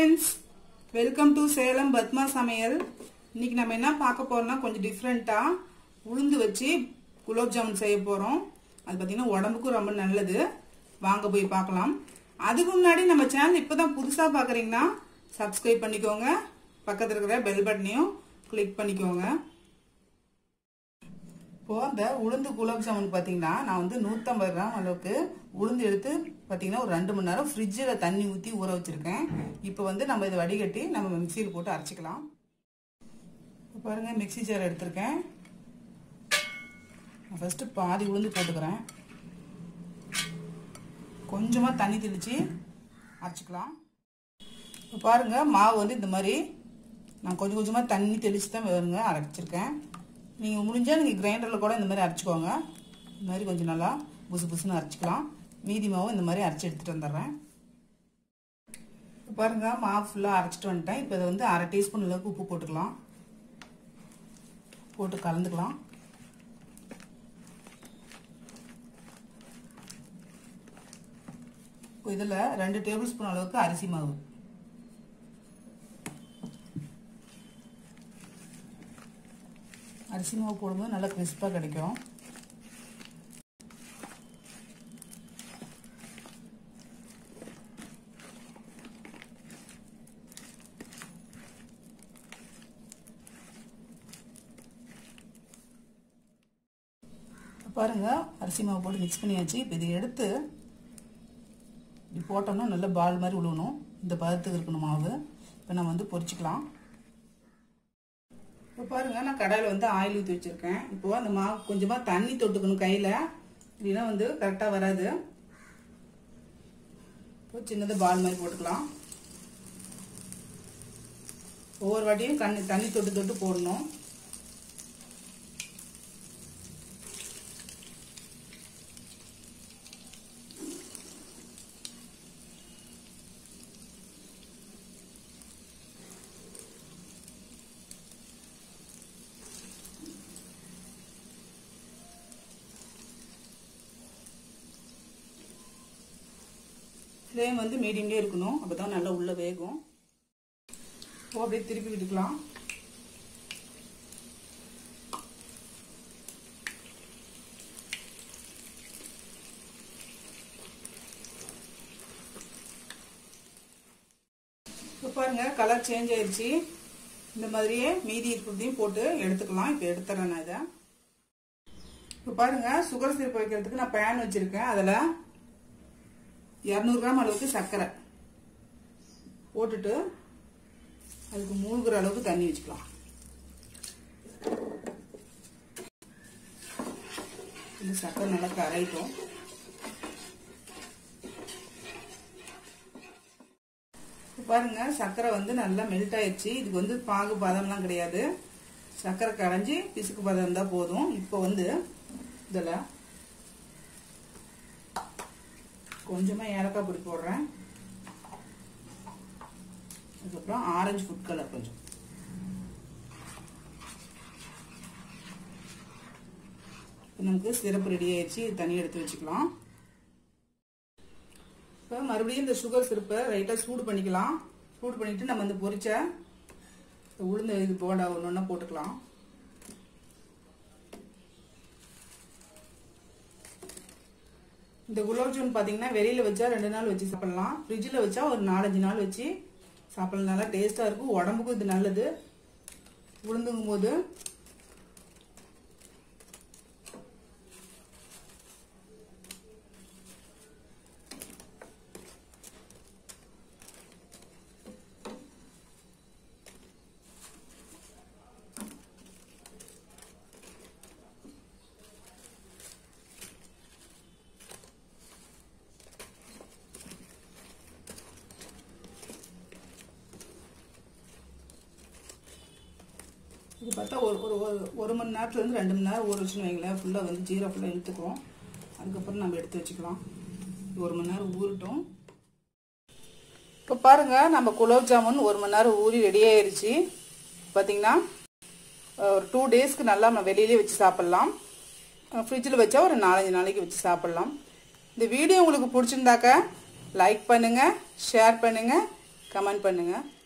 friends welcome to Salem Padma சமையல் இன்னைக்கு நம்ம என்ன பார்க்க போறோம்னா கொஞ்சம் டிஃப்ரெண்டா உளுந்து வச்சு குலோப் ஜாமுன் செய்ய போறோம் அது பார்த்தீங்கன்னா உடம்புக்கும் ரொம்ப நல்லது வாங்க போய் பார்க்கலாம் அதுக்கு முன்னாடி நம்ம சேனல் இப்பதான் புதுசா பாக்குறீங்கன்னா சப்ஸ்கிரைப் பண்ணிக்கோங்க பக்கத்துல இருக்கிற பெல் பட்டனையும் கிளிக் பண்ணிக்கோங்க இப்போ இந்த உளுந்து குலாப் ஜாமுன் பார்த்தீங்கன்னா நான் வந்து நூற்றம்பது கிராம் அளவுக்கு உளுந்து எடுத்து பார்த்தீங்கன்னா ஒரு ரெண்டு மணி நேரம் ஃப்ரிட்ஜில் தண்ணி ஊற்றி ஊற வச்சிருக்கேன் இப்போ வந்து நம்ம இதை வடிகட்டி நம்ம மிக்சியில் போட்டு அரைச்சிக்கலாம் இப்போ பாருங்க மிக்சி ஜார் எடுத்திருக்கேன் நான் ஃபஸ்ட்டு பாதி உளுந்து போட்டுக்கிறேன் கொஞ்சமாக தண்ணி தெளித்து அரைச்சிக்கலாம் இப்போ பாருங்க மாவு வந்து இந்த மாதிரி நான் கொஞ்சம் கொஞ்சமாக தண்ணி தெளித்து தான் வருங்க அரைச்சிருக்கேன் நீங்கள் முடிஞ்சால் நீங்கள் கிரைண்டரில் கூட இந்த மாதிரி அரைச்சிக்கோங்க இந்த மாதிரி கொஞ்சம் நல்லா புசு புசுன்னு அரைச்சிக்கலாம் மீதி மாவும் இந்த மாதிரி அரைச்சி எடுத்துகிட்டு வந்துடுறேன் இப்போ பாருங்க மாவு ஃபுல்லாக அரைச்சிட்டு வந்துட்டேன் இப்போ இதை வந்து அரை டீஸ்பூன் அளவுக்கு உப்பு போட்டுக்கலாம் போட்டு கலந்துக்கலாம் இப்போ இதில் ரெண்டு டேபிள் ஸ்பூன் அளவுக்கு அரிசி மாவு அரிசி மாவு போடும்போது நல்லா கிறிஸ்பாக கிடைக்கும் பாருங்க அரிசி மாவு போட்டு மிக்ஸ் பண்ணியாச்சு இப்போ இதை எடுத்து இப்படி போட்டோம்னா நல்லா பால் மாதிரி விழுவணும் இந்த பதத்துக்கு இருக்கணும் மாவு இப்போ நம்ம வந்து பொரிச்சுக்கலாம் இப்போ பாருங்க நான் கடாயில் வந்து ஆயில் ஊற்றி வச்சிருக்கேன் இப்போ அந்த மாவு கொஞ்சமாக தண்ணி தொட்டுக்கணும் கையில் இல்லைன்னா வந்து கரெக்டாக வராது இப்போ சின்னதாக பால் மாதிரி போட்டுக்கலாம் ஒவ்வொரு வாட்டியும் கண்ணு தண்ணி தொட்டு தொட்டு போடணும் ஃப்ளேம் வந்து மீடியம்லேயே இருக்கணும் அப்போ தான் நல்லா உள்ளே வேகும் ஓ அப்படியே திருப்பி விட்டுக்கலாம் இப்போ பாருங்க கலர் சேஞ்ச் ஆயிடுச்சு இந்த மாதிரியே மீதி இருக்கிறதையும் போட்டு எடுத்துக்கலாம் இப்போ எடுத்துறேன் நான் இதை இப்போ பாருங்க சுகர் சிரப் வைக்கிறதுக்கு நான் பேன் வச்சிருக்கேன் அதில் இரநூறு கிராம் அளவுக்கு சர்க்கரை போட்டுட்டு அதுக்கு மூழ்கிற அளவுக்கு தண்ணி வச்சுக்கலாம் இந்த சர்க்கரை நல்லா கரைட்டும் பாருங்க சர்க்கரை வந்து நல்லா மெல்ட் ஆயிடுச்சு இதுக்கு வந்து பாகு பதம்லாம் கிடையாது சர்க்கரை கரைஞ்சி பிசுக்கு பதம் இருந்தால் போதும் இப்போ வந்து இதில் கொஞ்சமாக ஏலக்காய் பொடி போடுறேன் அதுக்கப்புறம் ஆரஞ்சு ஃபுட் கலர் கொஞ்சம் நமக்கு சிறப்பு ரெடி ஆயிடுச்சு இது தனியாக எடுத்து வச்சுக்கலாம் இப்போ மறுபடியும் இந்த சுகர் சிறப்பை லைட்டாக சூடு பண்ணிக்கலாம் சூடு பண்ணிட்டு நம்ம இந்த பொரிச்ச உளுந்த இது போட ஒன்று ஒன்றா போட்டுக்கலாம் இந்த குலாப் ஜாமுன் பார்த்தீங்கன்னா வெளியில் வச்சா ரெண்டு நாள் வச்சு சாப்பிடலாம் ஃப்ரிட்ஜில் வச்சா ஒரு நாலஞ்சு நாள் வச்சு சாப்பிடலாம் நல்லா டேஸ்ட்டாக இருக்கும் உடம்புக்கும் இது நல்லது உளுந்துங்கும் போது இது பார்த்தா ஒரு ஒரு ஒரு ஒரு மணி நேரத்துலேருந்து ரெண்டு மணி நேரம் ஊற வச்சுன்னு வைங்களேன் ஃபுல்லாக வந்து ஜீரோ ஃபுல்லாக இழுத்துக்கும் அதுக்கப்புறம் நம்ம எடுத்து வச்சுக்கலாம் ஒரு மணி நேரம் ஊறட்டும் இப்போ பாருங்கள் நம்ம குலோப் ஜாமுன் ஒரு மணி நேரம் ஊறி ரெடி ஆயிடுச்சு பார்த்தீங்கன்னா ஒரு டூ டேஸ்க்கு நல்லா நம்ம வெளியிலே வச்சு சாப்பிட்லாம் ஃப்ரிட்ஜில் வச்சா ஒரு நாலஞ்சு நாளைக்கு வச்சு சாப்பிட்லாம் இந்த வீடியோ உங்களுக்கு பிடிச்சிருந்தாக்க லைக் பண்ணுங்கள் ஷேர் பண்ணுங்கள் கமெண்ட் பண்ணுங்கள்